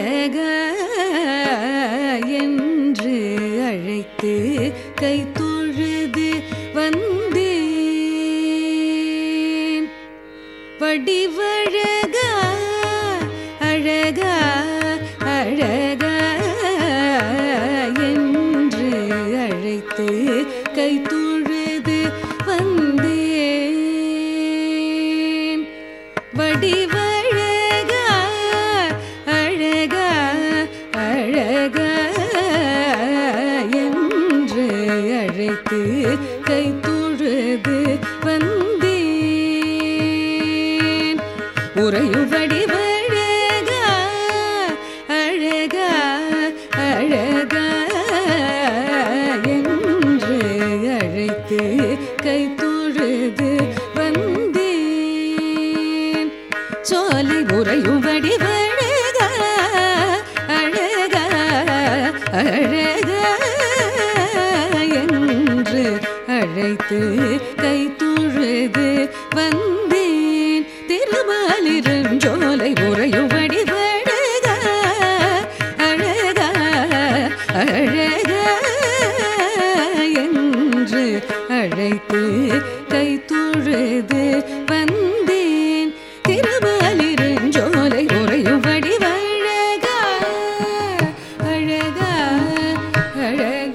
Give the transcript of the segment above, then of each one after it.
அழக என்று அழைத்து கை தொழுது வந்தேன் வடிவழக அழக அழக என்று அழைத்து கை தொழுது வந்தேன் வடிவழக அழக அழக என்று அழைத்து கை தொழுது வந்தேன் உறையும் வடிவழக அழக அழக என்று அழைத்து கை தொழுது வந்தேன் சோலை உறையும் வடிவழக அழக அழக என்று அழைத்து கை தொழுது வந்தேன் திருமாலிருஞ்சோலை உறையும் வடிவழக அழக அழக என்று அழைத்து கை தொழுது வந்தேன் திருமாலிருஞ்சோலை உறையும் வடிவழக அழக அழக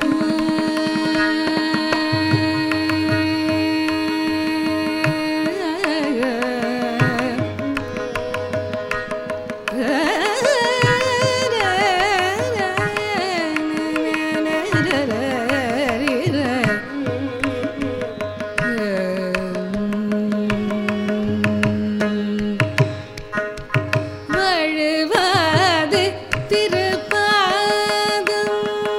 வழுவாது திருப்பாதம்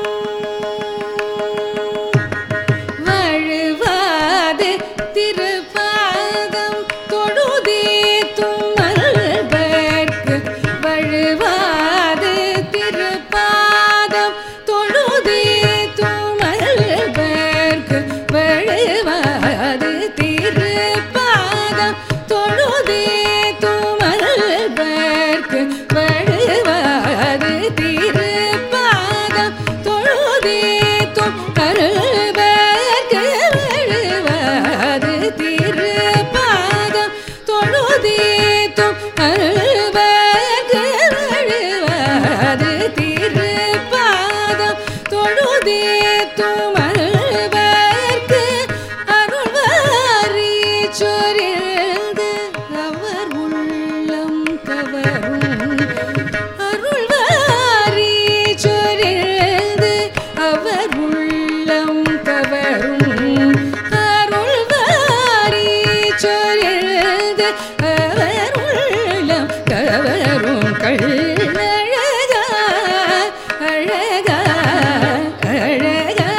வழுவாது திருப்பாதம் தொழுதீத்தும் மல்பர்க்கு வழுவாது திருப்பாதம் தொழுதீத்தும் மல்பர்க்கு வழுவாது திருப்பாதம் தொழுதீத்தும் மல்பர்க்கு வழுவாது திருப்பாதம் தொழுதீத்தும் கருவர்க்கு வழுவாது திருப்பாதம் தொழுதீத்தும் கருவர்க்கு வழுவாது திருப்பாதம் தொழுதீத்தும் அருள்வர்க்கு அருள்வாரி சொரிந்து அவர் உள்ளம் கவரும் அருள்வாரி சொரிந்து அவர் உள்ளம் கவரும் அருள்வாரி சொரிந்து அவர் உள்ளம் கவரும் கள்ளழகா அழகா அழகா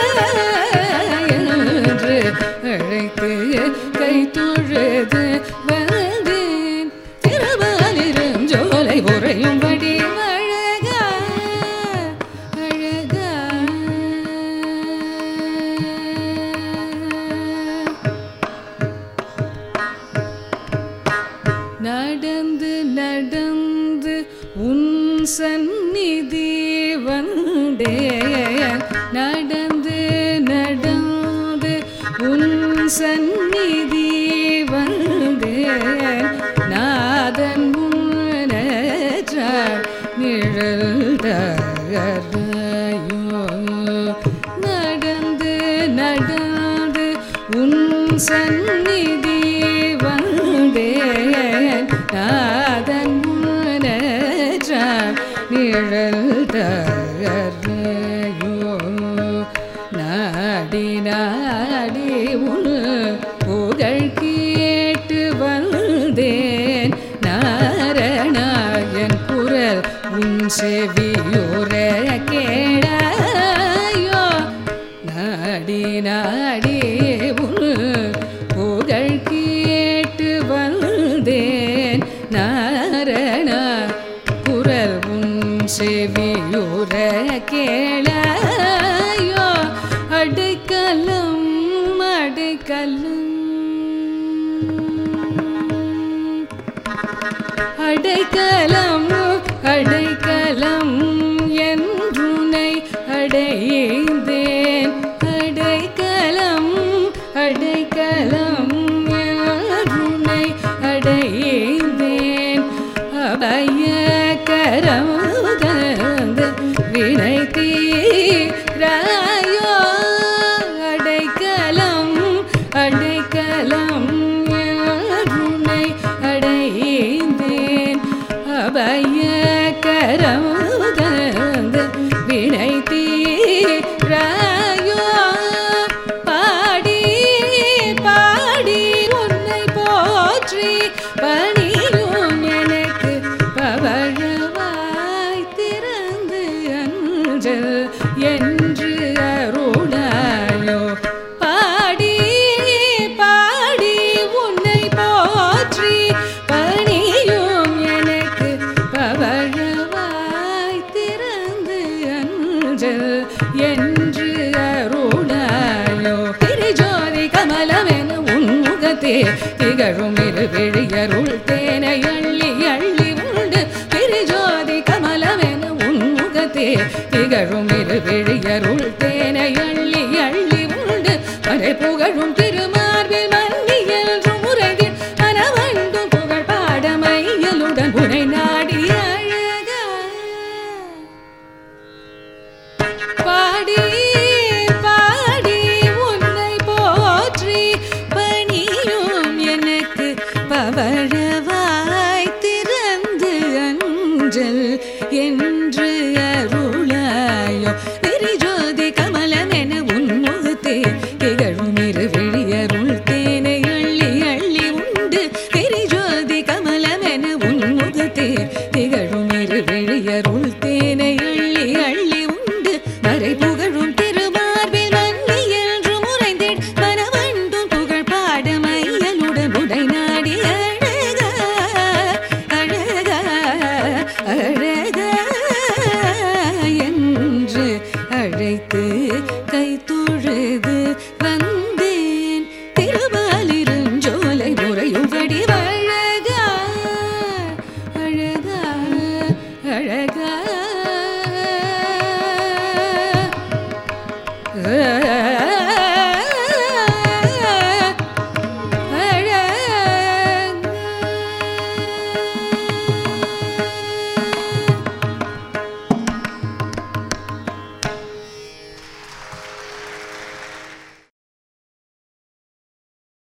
என்று அழைத்து கை தொழுது வந்தேன் திருவாலிரும் ஜோலை உறையும் படி அழகா அழகா நடந்து நடந்து உன் சந்நிதி வந்தே நடந்து நடந்து உன் சந்நிதி வந்தே நாதன் முன்னேற்றார் நிழல் தகரையோ நடந்து நடந்து உன் சந்நிதி வந்தேன் நாதன் முன்னேற்றார் நிழல் தகரையோ நாடி நாடி உன் புகழ் கேட்டு வந்தேன் நாரணாயன் குரல் உன் செவியுற கேடாயோ நாடி நாடி உன் புகழ் கேட்டு வந்தேன் நாரணா குரல் உன் செவியுற கேளாயோ அடைக்கலம் அடைக்கலம் அடைக்கலம் போற்றி பணியும் எனக்கு பவழவாய் திறந்து அஞ்சல் என்று அருளாயோ பாடி பாடி உன்னை போற்றி பணியும் எனக்கு பவழவாய் திறந்து அஞ்சல் என்று அருளாயோ திரிஜோதி கமலமென உன்முகத்தே திகழும் இரு விழியருள் தேனை அள்ளி அள்ளி உண்டு திரிஜோதி கமலமென உன்முகத்தே திகழும் இரு விழியருள் தேனை அள்ளி அள்ளி உண்டு பறை புகழும் திருமார்பில் மன்னி என்றும் உரைதில் மனவண்டும் புகழ் பாடமையலுடன் உனை நாடி அழகா பாடி பாடி உன்னை போற்றி பணியும் எனக்கு பவழவாய்